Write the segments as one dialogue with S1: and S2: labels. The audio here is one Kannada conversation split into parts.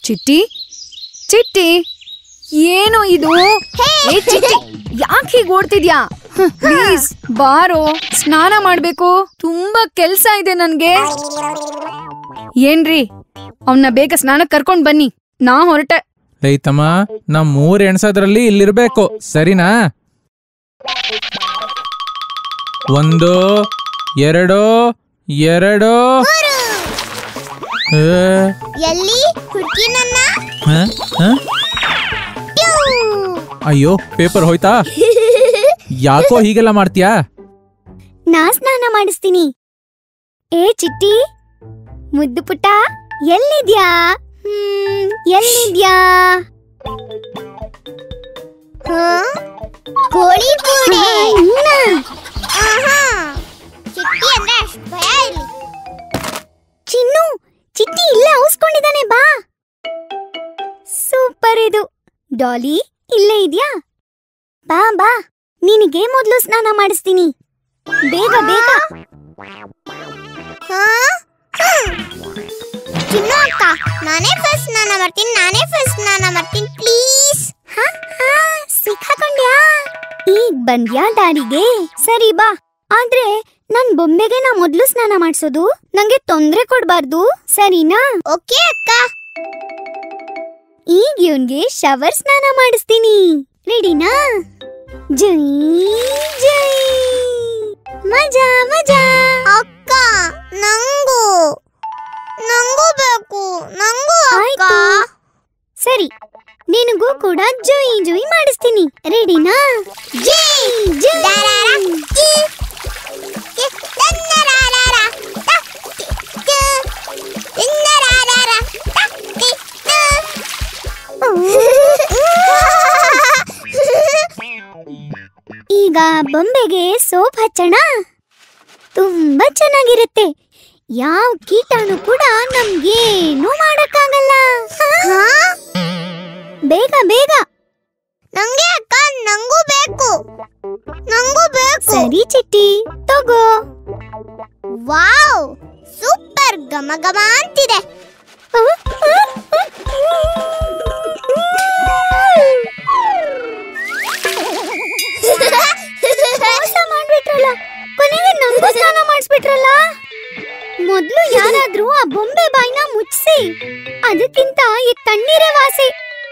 S1: ಚಿಟ್ಟಿ ಚಿಟ್ಟಿ ಏನು ಇದು ಏ ಚಿಟ್ಟಿ ಯಾಕೆ ಹೀಗ್ ಓಡ್ತಿದ್ಯಾ ಪ್ಲೀಸ್ ಬಾರೋ ಸ್ನಾನ ಮಾಡ್ಬೇಕು ತುಂಬಾ ಕೆಲ್ಸ ಇದೆ ನನ್ಗೆ ಏನ್ರಿ ಅವನ್ನ ಬೇಗ ಸ್ನಾನಕ್ ಕರ್ಕೊಂಡ್ ಬನ್ನಿ ನಾ ಹೊರಟೆ
S2: ರೈತಮ್ಮ ನಮ್ ಮೂರ್ ಎಣ್ಸೋದ್ರಲ್ಲಿ ಇಲ್ಲಿರ್ಬೇಕು ಸರಿನಾ ಒಂದು ಎರಡು ಎರಡು ಏ,
S3: ಎಲ್ಲಿ ಹುಡುಗಿ ನನ್ನ
S2: ಹ? ಹ? ಅಯ್ಯೋ ಪೇಪರ್ ಹೋಯ್ತಾ ಯಾಕೋ ಹೀಗೆಲ್ಲ ಮಾಡ್ತೀಯಾ
S3: ನಾ ಸ್ನಾನ ಮಾಡಿಸ್ತೀನಿ ಏ ಚಿಟ್ಟಿ ಮುದ್ದು ಪುಟ್ಟ ಎಲ್ಲಿದ್ಯಾ ಹ್ಮ್, ಎಲ್ಲಿದ್ಯಾ ಕೋಳಿ ಕೂಡೆ ಚಿಟ್ಟಿ ಅಂದ್ರೆ ಅಷ್ಟ್ ಭಯ ಇಲ್ಲಿ ಚಿನ್ನು ಚಿಟ್ಟಿ ಇಲ್ಲೇ ಔಸ್ಕೊಂಡಿದ್ದಾನೆ ಬಾ ಸೂಪರ್ ಇದು ಡಾಲಿ ಇಲ್ಲೇ ಇದ್ಯಾ ಬಾ ಬಾ ನಿನಗೆ ಮೊದಲು ಸ್ನಾನ ಮಾಡಿಸ್ತೀನಿ ಬೇಗ ಬೇಗ ಚಿನ್ನು ಅಕ್ಕ ನಾನೇ ಫಸ್ಟ್ ಸ್ನಾನ ಮಾಡ್ತೀನಿ ನಾನೇ ಫಸ್ಟ್ ಸ್ನಾನ ಮಾಡ್ತೀನಿ ಪ್ಲೀಸ್ ಸಿಕ್ಕಾಕೊಂಡ್ಯಾ ಈಗ ಬಂದ್ಯಾ ದಾರಿಗೆ ಸರಿ ಬಾ ಆದ್ರೆ ನನ್ ಬೊಂಬೆಗೆ ನಾ ಮೊದ್ಲು ಸ್ನಾನ ಮಾಡ್ಸೋದು ನಂಗೆ ತೊಂದ್ರೆ ಕೊಡ್ಬಾರ್ದು ಸರಿನಾ ಓಕೆ ಅಕ್ಕ ಈಗ ಇವನ್ಗೆ ಶವರ್ ಸ್ನಾನ ಮಾಡಿಸ್ತೀನಿ ರೆಡಿನಾ ಜೈ ಜೈ ಮಜಾ ಮಜಾ ಅಕ್ಕ ನಂಗೂ ನಂಗೂ ಬೇಕು ನಂಗೂ ಅಕ್ಕ ಸರಿ ನಿನಗೂ ಕೂಡ ಜುಯಿ ಜುಯಿ ಮಾಡಿಸ್ತೀನಿ ರೆಡಿನಾ ಜೈ ಜೈ ಈಗ ಬೊಂಬೆಗೆ ಸೋಪ್ ಹಚ್ಚೋಣ ತುಂಬಾ ಚೆನ್ನಾಗಿರುತ್ತೆ ಯಾವ ಕೀಟಾಣು ಕೂಡ ನಮ್ಗೇನು ಮಾಡಕ್ಕಾಗಲ್ಲ ಬೇಗ ಬೇಗ ನಂಗೆ ಅಕ್ಕ ನಂಗೂ ಬೇಕು ನಂಗೂ ಬೇಕು ಸರಿ ಚಿಟ್ಟಿ ತಗೋ ವಾವ್ ಸೂಪರ್ ಘಮ ಘಮ ಅಂತಿದೆ ಮೋಸ ಮಾಡ್ಬಿಟ್ರಲ್ಲ ಕೊನೆಗೆ ನಂಗೂ ಸ್ನಾನ ಮಾಡಿಸ್ಬಿಟ್ರಲ್ಲ ಮೊದ್ಲು ಯಾರಾದ್ರೂ ಆ ಬೊಂಬೆ ಬಾಯ್ನ ಮುಚ್ಚಿಸಿ ಅದಕ್ಕಿಂತ ಈ ತಣ್ಣೀರೇ ವಾಸಿ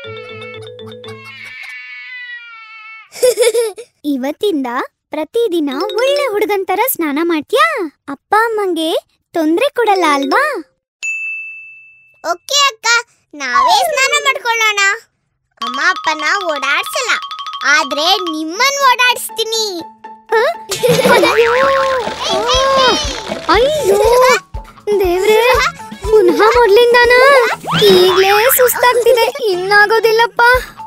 S3: ಇವತ್ತಿಂದ ಪ್ರತಿದಿನ ಒಳ್ಳೆ ಹುಡುಗನ್ ತರ ಸ್ನಾನ ಮಾಡ್ತೀಯಾ ಅಪ್ಪ ಅಮ್ಮಂಗೆ ತೊಂದ್ರೆ ಕೊಡಲ್ಲ ಅಲ್ವಾ ಓಕೆ ಅಕ್ಕ ನಾವೇ ಸ್ನಾನ ಮಾಡ್ಕೊಳ್ಳೋಣ ಅಮ್ಮ ಅಪ್ಪನ ಓಡಾಡ್ಸಲ್ಲ ಆದ್ರೆ ನಿಮ್ಮನ್ ಓಡಾಡಿಸ್ತೀನಿ ಅಯ್ಯೋ ದೇವ್ರೆ ಪುನಃ ಮೊದ್ಲಿಂದಾನ ಈಗ್ಲೇ ಸುಸ್ತಾಗ್ತಿದೆ ಇನ್ನಾಗೋದಿಲ್ಲಪ್ಪ